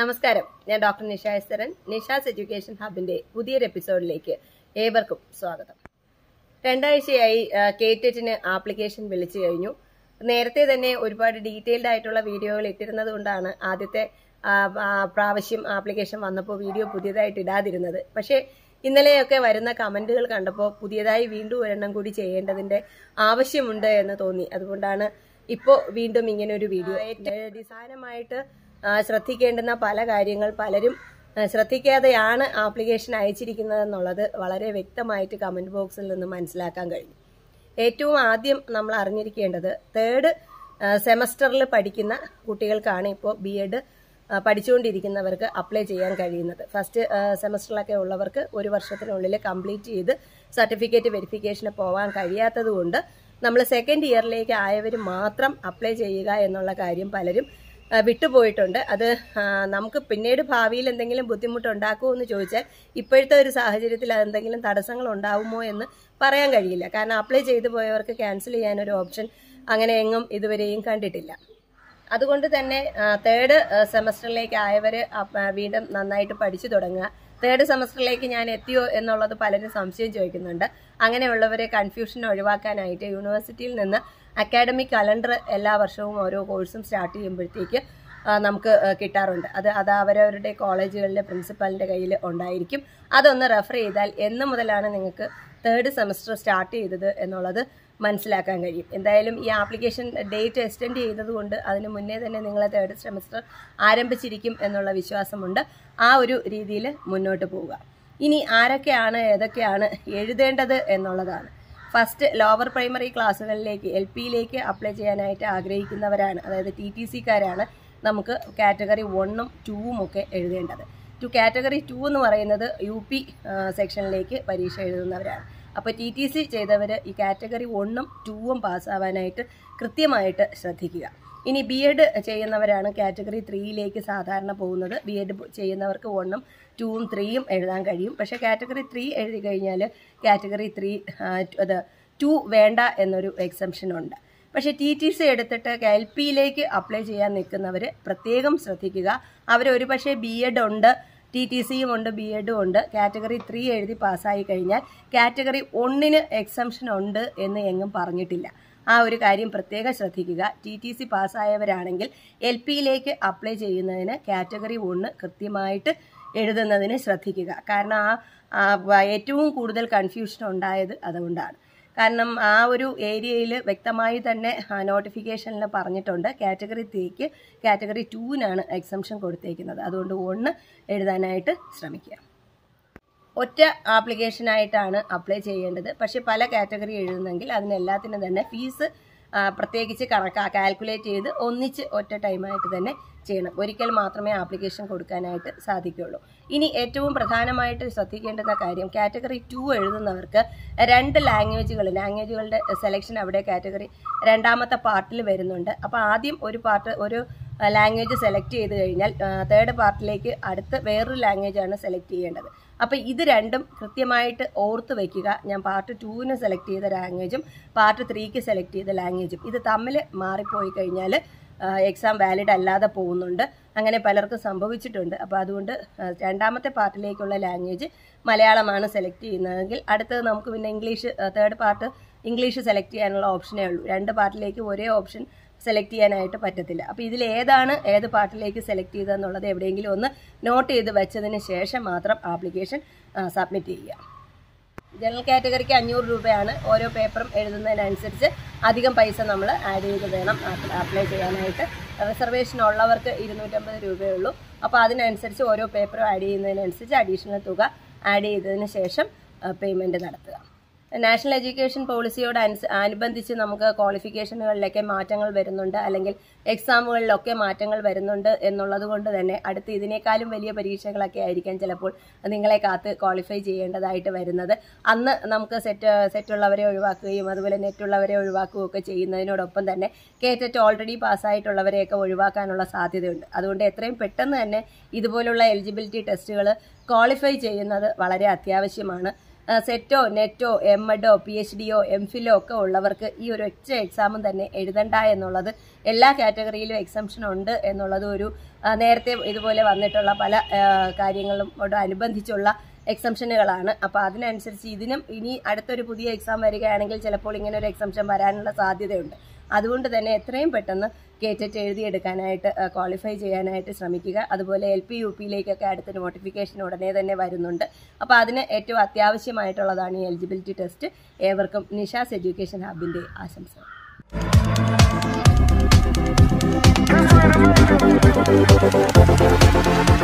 നമസ്കാരം ഞാൻ doctor Nisha Estharan Nisha's education ഹബിന്റെ പുതിയൊരു എപ്പിസോഡിലേക്ക് ഏവർക്കും സ്വാഗതം രണ്ടാഴ്ചയായി കേറ്ററ്റിന് ആപ്ലിക്കേഷൻ വിളിച്ചു കഴിഞ്ഞു നേരത്തെ തന്നെ ഒരുപാട് ഡീറ്റെയിൽഡ് ആയിട്ടുള്ള വീഡിയോകൾ ഇട്ടിരുന്നത് കൊണ്ടാണ് ആദ്യത്തെ ആ, ആ, പ്രാവശ്യം ആപ്ലിക്കേഷൻ വന്നപ്പോൾ വീഡിയോ പുതിയതായിട്ട് ഇടാതിരുന്നത് പക്ഷേ ഇന്നലെയൊക്കെ വരുന്ന കമന്റുകൾ കണ്ടപ്പോൾ പുതിയതായി വീണ്ടും ഒരെണ്ണം കൂടി ചെയ്യേണ്ടതിന്റെ ആവശ്യമുണ്ട് എന്ന് തോന്നി അതുകൊണ്ടാണ് ഇപ്പോൾ വീണ്ടും ഇങ്ങനെ ഒരു വീഡിയോ ഡിസാനമായിട്ട് ആ, ശ്രദ്ധിക്കേണ്ടുന്ന പല കാര്യങ്ങൾ പലരും ആ, ശ്രദ്ധിക്കാതെയാണ് ആപ്ലിക്കേഷൻ അയച്ചിരിക്കുന്നതെന്നുള്ളത് വളരെ വ്യക്തമായിട്ട് കമന്റ് ബോക്സിൽ നിന്ന് മനസ്സിലാക്കാൻ കഴിഞ്ഞു ഏറ്റവും ആദ്യം നമ്മൾ അറിഞ്ഞിരിക്കേണ്ടത് തേർഡ് സെമസ്റ്ററിൽ പഠിക്കുന്ന കുട്ടികൾക്കാണ് ഇപ്പോൾ ബി എഡ് പഠിച്ചുകൊണ്ടിരിക്കുന്നവർക്ക് അപ്ലൈ ചെയ്യാൻ കഴിയുന്നത് ഫസ്റ്റ് സെമസ്റ്ററിലൊക്കെ ഉള്ളവർക്ക് ഒരു വർഷത്തിനുള്ളിൽ കംപ്ലീറ്റ് ചെയ്ത് സർട്ടിഫിക്കറ്റ് വെരിഫിക്കേഷന് പോകാൻ കഴിയാത്തത് കൊണ്ട് നമ്മൾ സെക്കൻഡ് ഇയറിലേക്ക് ആയവർ മാത്രം അപ്ലൈ ചെയ്യുക എന്നുള്ള കാര്യം പലരും ആ, വിട്ടുപോയിട്ടുണ്ട് അത് ആ, നമുക്ക് പിന്നീട് ഭാവിയിൽ എന്തെങ്കിലും ബുദ്ധിമുട്ടുണ്ടാക്കുമോ എന്ന് ചോദിച്ചാൽ ഇപ്പോഴത്തെ ഒരു സാഹചര്യത്തിൽ അതെന്തെങ്കിലും തടസ്സങ്ങൾ ഉണ്ടാവുമോ എന്ന് പറയാൻ കഴിയില്ല കാരണം അപ്ലൈ ചെയ്തു പോയവർക്ക് ക്യാൻസൽ ചെയ്യാൻ ഒരു ഓപ്ഷൻ അങ്ങനെ എങ്ങും ഇതുവരെയും കണ്ടിട്ടില്ല അതുകൊണ്ട് തന്നെ തേർഡ് സെമസ്റ്ററിലേക്ക് ആയവർ വീണ്ടും നന്നായിട്ട് പഠിച്ചു തുടങ്ങുക തേർഡ് സെമസ്റ്ററിലേക്ക് ഞാൻ എത്തിയോ എന്നുള്ളത് പലരും സംശയം ചോദിക്കുന്നുണ്ട് അങ്ങനെയുള്ളവരെ കൺഫ്യൂഷൻ ഒഴിവാക്കാനായിട്ട് യൂണിവേഴ്സിറ്റിയിൽ നിന്ന് അക്കാഡമിക് കലണ്ടർ എല്ലാ വർഷവും ഓരോ കോഴ്സും സ്റ്റാർട്ട് ചെയ്യുമ്പോഴത്തേക്ക് ആ, നമുക്ക് ആ, കിട്ടാറുണ്ട് അത് അത് അവരവരുടെ കോളേജുകളിലെ പ്രിൻസിപ്പലിൻ്റെ കയ്യിൽ ഉണ്ടായിരിക്കും അതൊന്ന് റെഫർ ചെയ്താൽ എന്ന് മുതലാണ് നിങ്ങൾക്ക് തേർഡ് സെമസ്റ്റർ സ്റ്റാർട്ട് ചെയ്തത് എന്നുള്ളത് മനസ്സിലാക്കാൻ കഴിയും എന്തായാലും ഈ ആപ്ലിക്കേഷൻ ഡേറ്റ് എക്സ്റ്റെൻഡ് ചെയ്തതുകൊണ്ട് അതിന് മുന്നേ തന്നെ നിങ്ങളെ തേർഡ് സെമസ്റ്റർ ആരംഭിച്ചിരിക്കും എന്നുള്ള വിശ്വാസമുണ്ട് ആ ഒരു രീതിയിൽ മുന്നോട്ട് പോവുക ഇനി ആരൊക്കെയാണ് ഏതൊക്കെയാണ് എഴുതേണ്ടത് എന്നുള്ളതാണ് ഫസ്റ്റ് ലോവർ പ്രൈമറി ക്ലാസ്സുകളിലേക്ക് എൽ പിയിലേക്ക് അപ്ലൈ ചെയ്യാനായിട്ട് ആഗ്രഹിക്കുന്നവരാണ് അതായത് ടി ടി സിക്കാരാണ് നമുക്ക് കാറ്റഗറി വണ്ണും ടൂവും ഒക്കെ എഴുതേണ്ടത് ടു കാറ്റഗറി ടു എന്ന് പറയുന്നത് യു പി സെക്ഷനിലേക്ക് പരീക്ഷ എഴുതുന്നവരാണ് അപ്പോൾ ടി ടി സി ചെയ്തവർ ഈ കാറ്റഗറി വണ്ണും ടൂവും പാസ്സാവാനായിട്ട് കൃത്യമായിട്ട് ശ്രദ്ധിക്കുക ഇനി ബി എഡ് ചെയ്യുന്നവരാണ് കാറ്റഗറി ത്രീയിലേക്ക് സാധാരണ പോകുന്നത് ബി എഡ് ചെയ്യുന്നവർക്ക് വണ്ണും ടൂവും ത്രീയും എഴുതാൻ കഴിയും പക്ഷേ കാറ്റഗറി ത്രീ എഴുതി കഴിഞ്ഞാൽ കാറ്റഗറി ത്രീ അത് ടു വേണ്ട എന്നൊരു എക്സംഷൻ ഉണ്ട് പക്ഷേ ടി ടി സി എടുത്തിട്ട് എൽ പിയിലേക്ക് അപ്ലൈ ചെയ്യാൻ നിൽക്കുന്നവർ പ്രത്യേകം ശ്രദ്ധിക്കുക അവർ ഒരു പക്ഷേ ബി എഡ് ഉണ്ട് ടി ടി സിയും ഉണ്ട് ബി എഡും ഉണ്ട് കാറ്റഗറി ത്രീ എഴുതി പാസ്സായി കഴിഞ്ഞാൽ കാറ്റഗറി ഒന്നിന് എക്സംഷൻ ഉണ്ട് എന്ന് എങ്ങും പറഞ്ഞിട്ടില്ല ആ ഒരു കാര്യം പ്രത്യേകം ശ്രദ്ധിക്കുക ടി ടി സി പാസ്സായവരാണെങ്കിൽ എൽ പിയിലേക്ക് അപ്ലൈ ചെയ്യുന്നതിന് കാറ്റഗറി ഒന്ന് കൃത്യമായിട്ട് എഴുതുന്നതിന് ശ്രദ്ധിക്കുക കാരണം ആ ആ വ- ഏറ്റവും കൂടുതൽ കൺഫ്യൂഷൻ ഉണ്ടായത് അതുകൊണ്ടാണ് കാരണം ആ ഒരു ഏരിയയിൽ വ്യക്തമായി തന്നെ നോട്ടിഫിക്കേഷനിൽ പറഞ്ഞിട്ടുണ്ട് കാറ്റഗറി ത്രീക്ക് കാറ്റഗറി ടൂവിനാണ് എക്സംഷൻ കൊടുത്തേക്കുന്നത് അതുകൊണ്ട് ഒന്ന് എഴുതാനായിട്ട് ശ്രമിക്കുക ഒറ്റ ആപ്ലിക്കേഷനായിട്ടാണ് അപ്ലൈ ചെയ്യേണ്ടത് പക്ഷെ പല കാറ്റഗറി എഴുതുന്നെങ്കിൽ അതിനെല്ലാത്തിനും തന്നെ ഫീസ് ആ, പ്രത്യേകിച്ച് കണക്കാ കാൽക്കുലേറ്റ് ചെയ്ത് ഒന്നിച്ച് ഒറ്റ ടൈമായിട്ട് തന്നെ ചെയ്യണം ഒരിക്കൽ മാത്രമേ ആപ്ലിക്കേഷൻ കൊടുക്കാനായിട്ട് സാധിക്കുകയുള്ളൂ ഇനി ഏറ്റവും പ്രധാനമായിട്ട് ശ്രദ്ധിക്കേണ്ടുന്ന കാര്യം കാറ്റഗറി ടു എഴുതുന്നവർക്ക് രണ്ട് ലാംഗ്വേജുകൾ ലാംഗ്വേജുകളുടെ സെലക്ഷൻ അവിടെ കാറ്റഗറി രണ്ടാമത്തെ പാർട്ടിൽ വരുന്നുണ്ട് അപ്പോൾ ആദ്യം ഒരു പാർട്ട് ഒരു ലാംഗ്വേജ് സെലക്ട് ചെയ്ത് കഴിഞ്ഞാൽ തേർഡ് പാർട്ടിലേക്ക് അടുത്ത് വേറൊരു ലാംഗ്വേജാണ് സെലക്ട് ചെയ്യേണ്ടത് അപ്പോൾ ഇത് രണ്ടും കൃത്യമായിട്ട് ഓർത്ത് വെക്കുക ഞാൻ പാർട്ട് ടൂവിന് സെലക്ട് ചെയ്ത ലാംഗ്വേജും പാർട്ട് ത്രീക്ക് സെലക്ട് ചെയ്ത ലാംഗ്വേജും ഇത് തമ്മിൽ മാറിപ്പോയി കഴിഞ്ഞാൽ എക്സാം വാലിഡ് അല്ലാതെ പോകുന്നുണ്ട് അങ്ങനെ പലർക്കും സംഭവിച്ചിട്ടുണ്ട് അപ്പോൾ അതുകൊണ്ട് ആ, രണ്ടാമത്തെ പാർട്ടിലേക്കുള്ള ലാംഗ്വേജ് മലയാളമാണ് സെലക്ട് ചെയ്യുന്നതെങ്കിൽ അടുത്തത് നമുക്ക് പിന്നെ English third part English select ചെയ്യാനുള്ള ഓപ്ഷനേ ഉള്ളൂ രണ്ട് പാർട്ടിലേക്ക് ഒരേ ഓപ്ഷൻ സെലക്ട് ചെയ്യാനായിട്ട് പറ്റത്തില്ല അപ്പോൾ ഇതിൽ ഏതാണ് ഏത് പാർട്ടിലേക്ക് സെലക്ട് ചെയ്തതെന്നുള്ളത് എവിടെയെങ്കിലും ഒന്ന് നോട്ട് ചെയ്ത് വെച്ചതിന് ശേഷം മാത്രം ആപ്ലിക്കേഷൻ സബ്മിറ്റ് ചെയ്യുക ജനറൽ കാറ്റഗറിക്ക് അഞ്ഞൂറ് രൂപയാണ് ഓരോ പേപ്പറും എഴുതുന്നതിനനുസരിച്ച് അധികം പൈസ നമ്മൾ ആഡ് ചെയ്ത് വേണം അപ്ലൈ ചെയ്യാനായിട്ട് റിസർവേഷൻ ഉള്ളവർക്ക് ഇരുന്നൂറ്റമ്പത് രൂപയേ ഉള്ളൂ അപ്പോൾ അതിനനുസരിച്ച് ഓരോ പേപ്പറും ആഡ് ചെയ്യുന്നതിനനുസരിച്ച് അഡീഷണൽ തുക ആഡ് ചെയ്തതിന് ശേഷം പേയ്മെൻറ്റ് നടത്തുക നാഷണൽ എഡ്യൂക്കേഷൻ പോളിസിയോട് അനുസ അനുബന്ധിച്ച് നമുക്ക് ക്വാളിഫിക്കേഷനുകളിലൊക്കെ മാറ്റങ്ങൾ വരുന്നുണ്ട് അല്ലെങ്കിൽ എക്സാമുകളിലൊക്കെ മാറ്റങ്ങൾ വരുന്നുണ്ട് എന്നുള്ളത് കൊണ്ട് തന്നെ അടുത്ത് ഇതിനേക്കാളും വലിയ പരീക്ഷകളൊക്കെ ആയിരിക്കാം ചിലപ്പോൾ നിങ്ങളെ കാത്ത് ക്വാളിഫൈ ചെയ്യേണ്ടതായിട്ട് വരുന്നത് അന്ന് നമുക്ക് സെറ്റ് സെറ്റുള്ളവരെ ഒഴിവാക്കുകയും അതുപോലെ നെറ്റുള്ളവരെ ഒഴിവാക്കുകയും ഒക്കെ ചെയ്യുന്നതിനോടൊപ്പം തന്നെ കേറ്ററ്റ് ഓൾറെഡി പാസ്സായിട്ടുള്ളവരെയൊക്കെ ഒഴിവാക്കാനുള്ള സാധ്യതയുണ്ട് അതുകൊണ്ട് എത്രയും പെട്ടെന്ന് തന്നെ ഇതുപോലുള്ള എലിജിബിലിറ്റി ടെസ്റ്റുകൾ ക്വാളിഫൈ ചെയ്യുന്നത് വളരെ അത്യാവശ്യമാണ് സെറ്റോ നെറ്റോ എം എഡോ പി എച്ച് ഡിയോ എം ഫിലോ ഒക്കെ ഉള്ളവർക്ക് ഈ ഒരു ഒറ്റ എക്സാമും തന്നെ എഴുതണ്ട എന്നുള്ളത് എല്ലാ കാറ്റഗറിയിലും എക്സംഷൻ ഉണ്ട് എന്നുള്ളത് ഒരു ആ, നേരത്തെ ഇതുപോലെ വന്നിട്ടുള്ള പല ആ, കാര്യങ്ങളോട് അനുബന്ധിച്ചുള്ള എക്സംഷനുകളാണ് അപ്പോൾ അതിനനുസരിച്ച് ഇതിനും ഇനി അടുത്തൊരു പുതിയ എക്സാം വരികയാണെങ്കിൽ ചിലപ്പോൾ ഇങ്ങനെ ഒരു എക്സംഷൻ വരാനുള്ള സാധ്യതയുണ്ട് അതുകൊണ്ട് തന്നെ എത്രയും പെട്ടെന്ന് കേറ്റിട്ട് എഴുതിയെടുക്കാനായിട്ട് ക്വാളിഫൈ ചെയ്യാനായിട്ട് ശ്രമിക്കുക അതുപോലെ എൽ പി യു പിയിലേക്കൊക്കെ അടുത്ത നോട്ടിഫിക്കേഷൻ ഉടനെ തന്നെ വരുന്നുണ്ട് അപ്പോൾ അതിന് ഏറ്റവും അത്യാവശ്യമായിട്ടുള്ളതാണ് ഈ എലിജിബിലിറ്റി ടെസ്റ്റ് ഏവർക്കും നിഷാസ് എഡ്യൂക്കേഷൻ ഹബിൻ്റെ ആശംസകൾ Thank you.